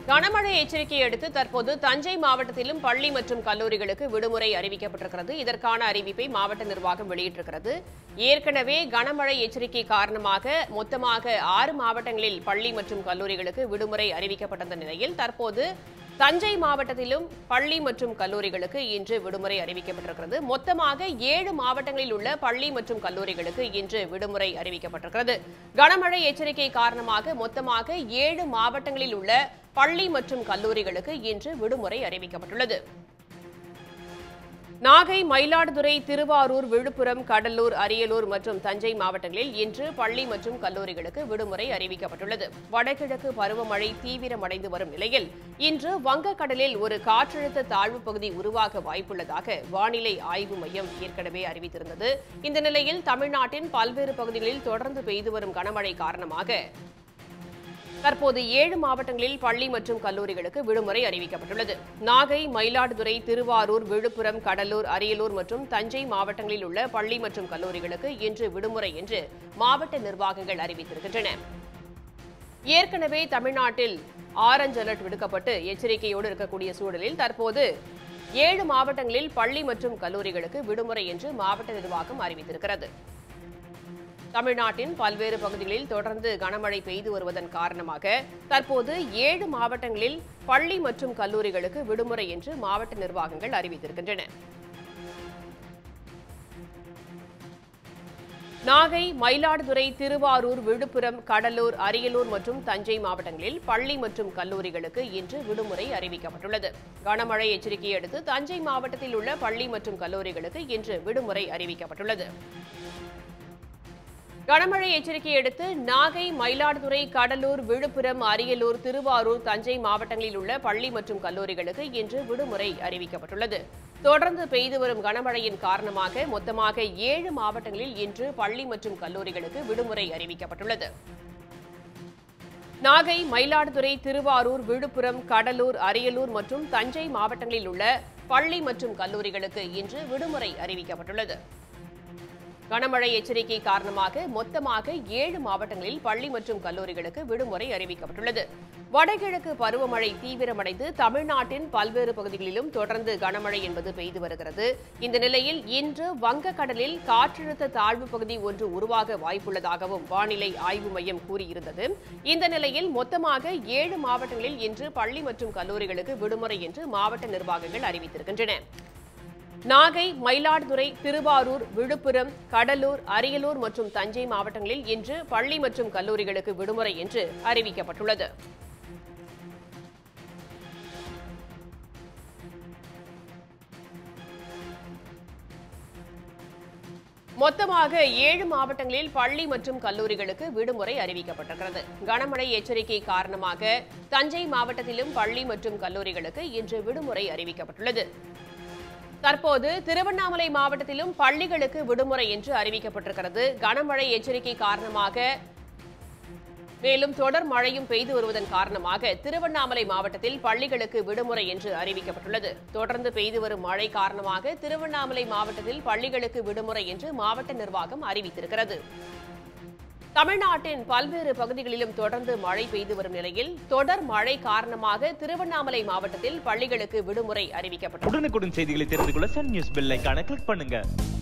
கனமழை எச்சரிக்கையை அடுத்து தற்போது தஞ்சை மாவட்டத்திலும் பள்ளி மற்றும் கல்லூரிகளுக்கு விடுமுறை அறிவிக்கப்பட்டிருக்கிறது இதற்கான அறிவிப்பை மாவட்ட நிர்வாகம் வெளியிட்டிருக்கிறது ஏற்கனவே கனமழை எச்சரிக்கை காரணமாக மொத்தமாக ஆறு மாவட்டங்களில் பள்ளி மற்றும் கல்லூரிகளுக்கு விடுமுறை அறிவிக்கப்பட்டிருந்த நிலையில் தற்போது தஞ்சை மாவட்டத்திலும் பள்ளி மற்றும் கல்லூரிகளுக்கு இன்று விடுமுறை அறிவிக்கப்பட்டிருக்கிறது மொத்தமாக ஏழு மாவட்டங்களில் உள்ள பள்ளி மற்றும் கல்லூரிகளுக்கு இன்று விடுமுறை அறிவிக்கப்பட்டிருக்கிறது கனமழை எச்சரிக்கை காரணமாக மொத்தமாக ஏழு மாவட்டங்களில் உள்ள பள்ளி மற்றும் கல்லூரிகளுக்கு இன்று விடுமுறை அறிவிக்கப்பட்டுள்ளது நாகை மயிலாடுதுறை திருவாரூர் விழுப்புரம் கடலூர் அரியலூர் மற்றும் தஞ்சை மாவட்டங்களில் இன்று பள்ளி மற்றும் கல்லூரிகளுக்கு விடுமுறை அறிவிக்கப்பட்டுள்ளது வடகிழக்கு பருவமழை தீவிரமடைந்து வரும் நிலையில் இன்று வங்கக்கடலில் ஒரு காற்றழுத்த தாழ்வு பகுதி உருவாக வாய்ப்புள்ளதாக வானிலை ஆய்வு மையம் ஏற்கனவே அறிவித்திருந்தது இந்த நிலையில் தமிழ்நாட்டின் பல்வேறு பகுதிகளில் தொடர்ந்து பெய்து வரும் கனமழை காரணமாக தற்போது ஏழு மாவட்டங்களில் பள்ளி மற்றும் கல்லூரிகளுக்கு விடுமுறை அறிவிக்கப்பட்டுள்ளது நாகை மயிலாடுதுறை திருவாரூர் விழுப்புரம் கடலூர் அரியலூர் மற்றும் தஞ்சை மாவட்டங்களில் உள்ள பள்ளி மற்றும் கல்லூரிகளுக்கு இன்று விடுமுறை என்று மாவட்ட நிர்வாகங்கள் அறிவித்திருக்கின்றன ஏற்கனவே தமிழ்நாட்டில் ஆரஞ்ச் அலர்ட் விடுக்கப்பட்டு எச்சரிக்கையோடு இருக்கக்கூடிய சூழலில் தற்போது ஏழு மாவட்டங்களில் பள்ளி மற்றும் கல்லூரிகளுக்கு விடுமுறை என்று மாவட்ட நிர்வாகம் அறிவித்திருக்கிறது தமிழ்நாட்டின் பல்வேறு பகுதிகளில் தொடர்ந்து கனமழை பெய்து வருவதன் காரணமாக தற்போது ஏழு மாவட்டங்களில் பள்ளி மற்றும் கல்லூரிகளுக்கு விடுமுறை என்று மாவட்ட நிர்வாகங்கள் அறிவித்திருக்கின்றன நாகை மயிலாடுதுறை திருவாரூர் விழுப்புரம் கடலூர் அரியலூர் மற்றும் தஞ்சை மாவட்டங்களில் பள்ளி மற்றும் கல்லூரிகளுக்கு இன்று விடுமுறை அறிவிக்கப்பட்டுள்ளது கனமழை எச்சரிக்கையை அடுத்து தஞ்சை மாவட்டத்தில் உள்ள பள்ளி மற்றும் கல்லூரிகளுக்கு இன்று விடுமுறை அறிவிக்கப்பட்டுள்ளது கனமழை எச்சரிக்கையை அடுத்து நாகை மயிலாடுதுறை கடலூர் விழுப்புரம் அரியலூர் திருவாரூர் தஞ்சை மாவட்டங்களில் உள்ள பள்ளி மற்றும் கல்லூரிகளுக்கு இன்று விடுமுறை அறிவிக்கப்பட்டுள்ளது தொடர்ந்து பெய்து வரும் கனமழையின் காரணமாக மொத்தமாக ஏழு மாவட்டங்களில் இன்று பள்ளி மற்றும் கல்லூரிகளுக்கு விடுமுறை அறிவிக்கப்பட்டுள்ளது நாகை மயிலாடுதுறை திருவாரூர் விழுப்புரம் கடலூர் அரியலூர் மற்றும் தஞ்சை மாவட்டங்களில் உள்ள பள்ளி மற்றும் கல்லூரிகளுக்கு இன்று விடுமுறை அறிவிக்கப்பட்டுள்ளது கனமழை எச்சரிக்கை காரணமாக மொத்தமாக ஏழு மாவட்டங்களில் பள்ளி மற்றும் கல்லூரிகளுக்கு விடுமுறை அறிவிக்கப்பட்டுள்ளது வடகிழக்கு பருவமழை தீவிரமடைந்து தமிழ்நாட்டின் பல்வேறு பகுதிகளிலும் தொடர்ந்து கனமழை என்பது பெய்து வருகிறது இந்த நிலையில் இன்று வங்கக்கடலில் காற்றழுத்த தாழ்வு பகுதி ஒன்று உருவாக வாய்ப்புள்ளதாகவும் வானிலை ஆய்வு மையம் கூறியிருந்தது இந்த நிலையில் மொத்தமாக ஏழு மாவட்டங்களில் இன்று பள்ளி மற்றும் கல்லூரிகளுக்கு விடுமுறை என்று மாவட்ட நிர்வாகங்கள் அறிவித்திருக்கின்றன நாகை மயிலாடுதுறை திருவாரூர் விழுப்புரம் கடலூர் அரியலூர் மற்றும் தஞ்சை மாவட்டங்களில் இன்று பள்ளி மற்றும் கல்லூரிகளுக்கு விடுமுறை என்று அறிவிக்கப்பட்டுள்ளது மொத்தமாக ஏழு மாவட்டங்களில் பள்ளி மற்றும் கல்லூரிகளுக்கு விடுமுறை அறிவிக்கப்பட்டிருக்கிறது கனமழை எச்சரிக்கை காரணமாக தஞ்சை மாவட்டத்திலும் பள்ளி மற்றும் கல்லூரிகளுக்கு இன்று விடுமுறை அறிவிக்கப்பட்டுள்ளது தற்போது திருவண்ணாமலை மாவட்டத்திலும் பள்ளிகளுக்கு விடுமுறை என்று அறிவிக்கப்பட்டிருக்கிறது கனமழை எச்சரிக்கை காரணமாக மேலும் தொடர் மழையும் பெய்து வருவதன் காரணமாக திருவண்ணாமலை மாவட்டத்தில் பள்ளிகளுக்கு விடுமுறை என்று அறிவிக்கப்பட்டுள்ளது தொடர்ந்து பெய்து வரும் மழை காரணமாக திருவண்ணாமலை மாவட்டத்தில் பள்ளிகளுக்கு விடுமுறை என்று மாவட்ட நிர்வாகம் அறிவித்திருக்கிறது தமிழ்நாட்டின் பல்வேறு பகுதிகளிலும் தொடர்ந்து மழை பெய்து வரும் நிலையில் தொடர் மழை காரணமாக திருவண்ணாமலை மாவட்டத்தில் பள்ளிகளுக்கு விடுமுறை அறிவிக்கப்பட்டுள்ளது உடனுக்குடன் செய்திகளை தெரிந்து கொள்ள சன் நியூஸ் பெல் ஐகானை கிளிக் பண்ணுங்க